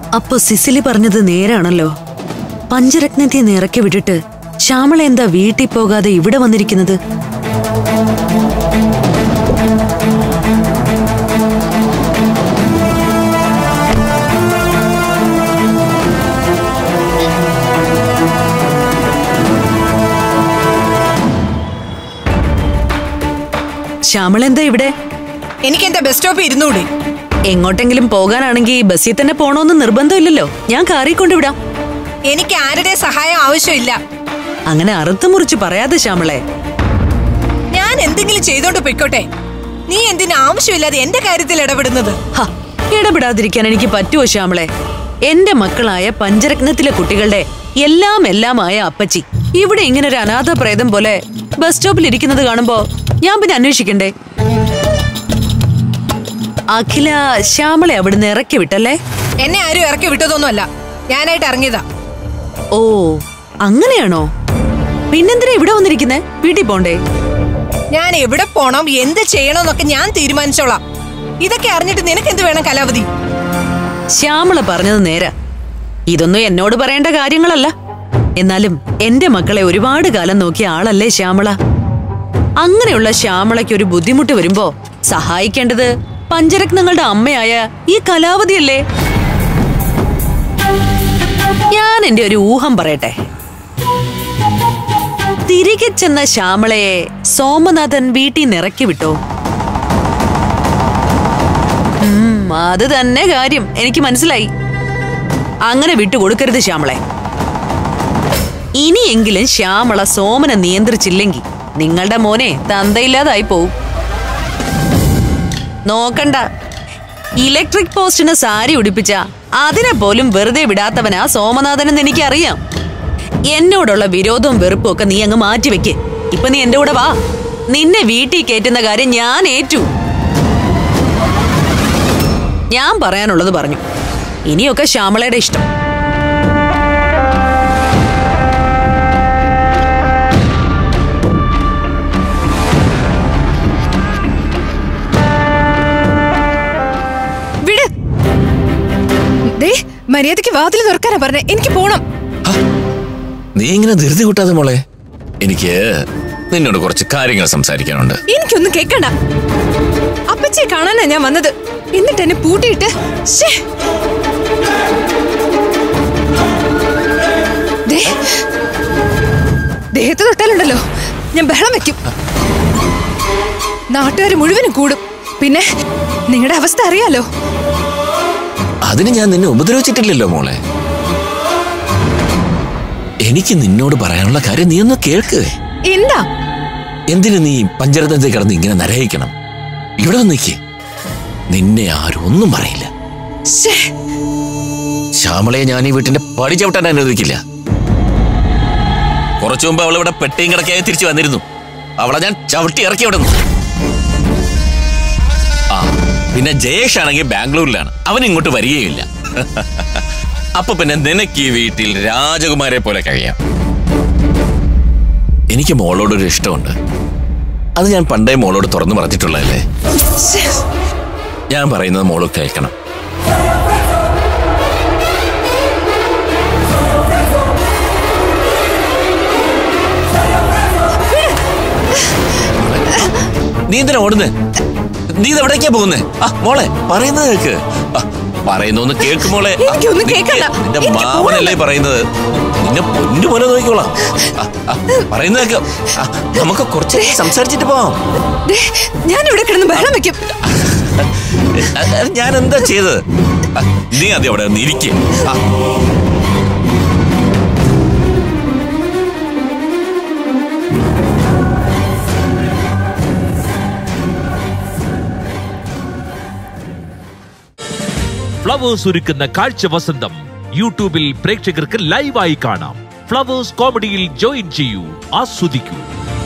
അപ്പൊ സിസിലി പറഞ്ഞത് നേരാണല്ലോ പഞ്ചരത്നത്തെ നിറക്കി വിട്ടിട്ട് ശ്യാമള എന്താ വീട്ടിൽ പോകാതെ ഇവിടെ വന്നിരിക്കുന്നത് ശ്യാമള എന്താ ഇവിടെ എനിക്ക് എന്റെ ബസ് സ്റ്റോപ്പിൽ ഇരുന്നൂടെ എങ്ങോട്ടെങ്കിലും പോകാനാണെങ്കിൽ ബസ്സിൽ തന്നെ പോണോന്ന് നിർബന്ധമില്ലല്ലോ ഞാൻ കാറി കൊണ്ടുവിടാം എനിക്ക് ആരുടെ സഹായം ആവശ്യമില്ല അങ്ങനെ അറുത്ത് മുറിച്ച് പറയാതെ ശ്യാമളെ ഞാൻ എന്തെങ്കിലും ചെയ്തോണ്ട് പൊയ്ക്കോട്ടെ നീ എന്തിനു ആവശ്യമില്ലാതെ എന്റെ കാര്യത്തിൽ ഇടപെടുന്നത് ഹ, ഇടപെടാതിരിക്കാൻ എനിക്ക് പറ്റുമോ ശ്യാമളെ എന്റെ മക്കളായ പഞ്ചരത്നത്തിലെ കുട്ടികളുടെ എല്ലാം എല്ലാമായ അപ്പച്ചി ഇവിടെ ഇങ്ങനെ ഒരു അനാഥ പ്രേതം പോലെ ബസ് സ്റ്റോപ്പിൽ ഇരിക്കുന്നത് കാണുമ്പോ ഞാൻ പിന്നെ അന്വേഷിക്കണ്ടേ അഖില ശ്യാമളെ അവിടുന്ന് ഇറക്കി വിട്ടല്ലേ എന്നെ ആരും ഇറക്കി വിട്ടതൊന്നുമല്ല ഞാനായിട്ട് ഇറങ്ങിയതാ ഓ അങ്ങനെയാണോ പിന്നെന്തിനാ ഇവിടെ വന്നിരിക്കുന്നേ വീട്ടിൽ പോണ്ടേ ഞാൻ എവിടെ പോണം എന്ത് ചെയ്യണമെന്നൊക്കെ ഞാൻ തീരുമാനിച്ചോളാം ഇതൊക്കെ അറിഞ്ഞിട്ട് നിനക്ക് എന്ത് വേണം കലാവധി ശ്യാമള പറഞ്ഞത് നേരാ ഇതൊന്നും എന്നോട് പറയേണ്ട കാര്യങ്ങളല്ല എന്നാലും എന്റെ മക്കളെ ഒരുപാട് കാലം നോക്കിയ ആളല്ലേ ശ്യാമള അങ്ങനെയുള്ള ശ്യാമളയ്ക്ക് ഒരു ബുദ്ധിമുട്ട് വരുമ്പോ സഹായിക്കേണ്ടത് പഞ്ചരത്നങ്ങളുടെ അമ്മയായ ഈ കലാവതിയല്ലേ ഞാൻ എന്റെ ഒരു ഊഹം പറയട്ടെ തിരികെ ചെന്ന ശ്യാമളയെ സോമനാഥൻ വീട്ടിൽ നിന്ന് ഇറക്കി വിട്ടോ ഉം, അത് തന്നെ കാര്യം എനിക്ക് മനസ്സിലായി അങ്ങനെ വിട്ടുകൊടുക്കരുത് ശ്യാമളെ ഇനിയെങ്കിലും ശ്യാമള സോമനെ നിയന്ത്രിച്ചില്ലെങ്കിൽ നിങ്ങളുടെ മോനെ തന്തയില്ലാതായി പോവും നോക്കണ്ട ഇലക്ട്രിക് പോസ്റ്റിന് സാരി ഉടിപ്പിച്ച അതിനെ പോലും വെറുതെ വിടാത്തവനാ സോമനാഥനെന്ന് എനിക്കറിയാം എന്നോടുള്ള വിരോധവും വെറുപ്പും ഒക്കെ നീ അങ്ങ് മാറ്റിവെക്ക് ഇപ്പൊ നീ എന്റെ കൂടെ വാ നിന്നെ വീട്ടിൽ കയറ്റുന്ന കാര്യം ഞാൻ ഏറ്റു ഞാൻ പറയാനുള്ളത് പറഞ്ഞു ഇനിയൊക്കെ ശ്യാമളയുടെ ഇഷ്ടം വിട് ദേ മര്യാദക്ക് വാതിൽ തുറക്കാനാ പറഞ്ഞേ എനിക്ക് പോണം നീ ഇങ്ങനെ ധൃതി കൂട്ടാതെ മോളെ എനിക്ക് നിന്നോട് കുറച്ച് കാര്യങ്ങൾ സംസാരിക്കാനുണ്ട് എനിക്കൊന്നും കേക്കണ്ട അപ്പച്ചിയെ കാണാനാ ഞാൻ വന്നത് എന്നിട്ട് എന്നെ പൂട്ടിയിട്ട് ശ്ശേ. ദേ, ദേഹത്ത് തൊട്ടാലുണ്ടല്ലോ ഞാൻ ബഹളം വെക്കും നാട്ടുകാർ മുഴുവനും കൂടും പിന്നെ നിങ്ങളുടെ അവസ്ഥ അറിയാലോ അതിന് ഞാൻ നിന്നെ ഉപദ്രവിച്ചിട്ടില്ലല്ലോ മോളെ എനിക്ക് നിന്നോട് പറയാനുള്ള കാര്യം നീ ഒന്ന് കേൾക്ക് എന്താ എന്തിനു നീ പഞ്ചരത്നത്തിൽ കിടന്ന് ഇങ്ങനെ നരഹിക്കണം ഇവിടെ വന്ന് നിൽക്ക് നിന്നെ ആരും ഒന്നും പറയില്ല ശ്ശേ. ശ്യാമളയെ ഞാൻ ഈ വീട്ടിന്റെ പടി ചവിട്ടാൻ അനുവദിക്കില്ല കുറച്ചു മുമ്പ് അവൾ ഇവിടെ പെട്ടിയും കിടക്കായി തിരിച്ചു വന്നിരുന്നു അവളെ ഞാൻ ചവിട്ടി ഇറക്കി അവിടെ നിന്ന് ആ പിന്നെ ജയേഷ് ആണെങ്കിൽ ബാംഗ്ലൂരിലാണ് അവൻ ഇങ്ങോട്ട് വരികയില്ല അപ്പൊ പിന്നെ നിനക്ക് ഈ വീട്ടിൽ രാജകുമാരെ പോലെ കഴിയാം എനിക്ക് മോളോടൊരു ഇഷ്ടമുണ്ട് അത് ഞാൻ പണ്ടേ മോളോട് തുറന്നു പറഞ്ഞിട്ടുള്ളതല്ലേ ശ്ശേ. ഞാൻ പറയുന്നത് മോള് കേൾക്കണം നീ എന്തിനാ ഓടുന്നേ നീ ഇത് എവിടേക്കാ പോകുന്നേ ആ മോളെ പറയുന്നത് കേക്ക് ആ, പറയുന്നൊന്ന് കേക്ക് മോളെ ആ, എനിക്കൊന്നും നിക്ക്. കേക്കണ്ട. നിന്റെ എനിക്ക് മാമനല്ലേ പറയുന്നത് നിന്നെ പൊന്നു പോലെ നോക്കിക്കോളാം ആ, ആ, പറയുന്നത് കേക്ക് ആ, നമുക്ക് കുറച്ച് സംസാരിച്ചിട്ട് പോവാം ദേ, ഞാൻ ഇവിടെ കിടന്ന് ബഹളം വെക്കും ഞാൻ എന്താ ചെയ്തത് ആ, നീ ആദ്യം അവിടെ ഒന്ന് ഇരിക്ക്. ആ ഫ്ലവേഴ്സ് ഒരുക്കുന്ന കാഴ്ച വസന്തം യൂട്യൂബിൽ പ്രേക്ഷകർക്ക് ലൈവായി കാണാം ഫ്ലവേഴ്സ് കോമഡിയിൽ ജോയിൻ ചെയ്യൂ ആസ്വദിക്കൂ